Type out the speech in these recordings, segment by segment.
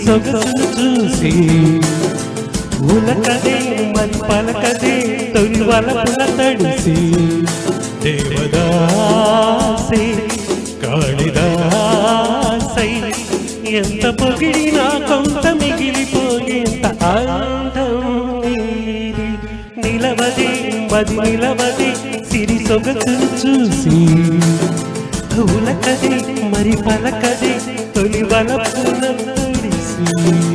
సొగసును చూసి ఉలకదే మరి పలకదే తొలి వలపుల తడిసి దేవదాసే కాళిదాసై ఎంత పొగిడినా కొంత మిగిలిపోయేంత ఆనందం నీది. నిలవదే మది నిలవదే సిరి సొగసును చూసి ఉలకదే మరి పలకదే తొలి వలపుల తడిసి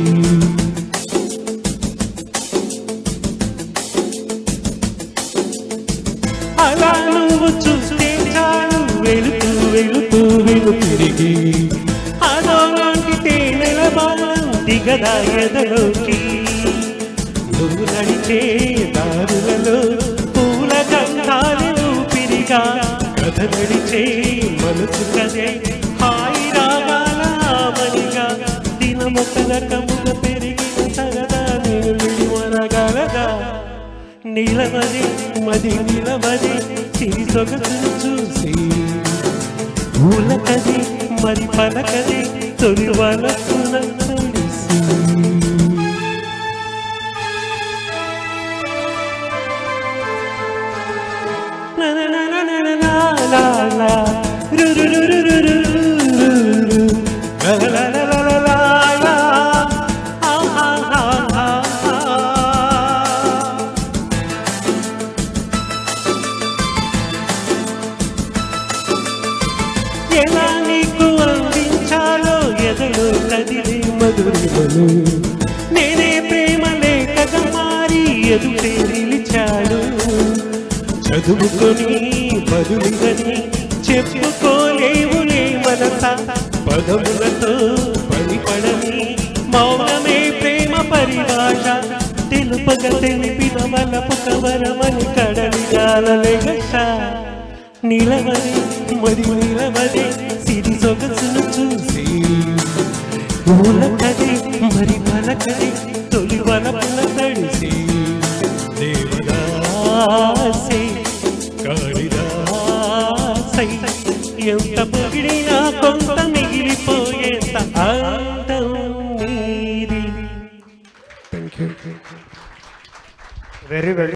అలా నువ్వు చూస్తే చాలు వెళుతూ వెళుతూ వెళు తిరిగి అదో లాంటి తేనెల బాణం దిగదా ఎదలోకి నువ్వు నడిచే దారులలో పూల గంధాలు ఊపిరిగా కథ నడిచే మనసు కదే హాయి రాగాల ఆమనిగా దినమొక రకముగ పెరిగిన సరదా నేను విడివనగలగా నిలవది మది నిలవది చిరి సొగసును చూసి ఊలకది మరి పలకది తొలి వలపున తడిసి La la la la la la la la ru ru ru ru ru ru ru ru la la la la la la la ah ah ah ah ah ఎలా నీకు అందించాలో ఎదలో కదిలే మధురిమలు నేనే ప్రేమ లేఖగా మారి ఎదుటే నిలిచాడు చదువుకొని బదులుగని చెప్పుకోలేవులే మనస పదములతో పడిపడని మౌనమే ప్రేమ పరిభాష తెలుపగ తెలిపిన వలపు కవరమని కడలి జాలలేగష నిలవది మరి నిలవది సిరి సొగసును చూసి ఊలకది మరి పలకది తొలి వలపుల తడిసి దేవదాసే కాళిదాసై ఎంత పొగిడినా కొంత మిగిలిపోయేంత అందం నీది వెరీ వెల్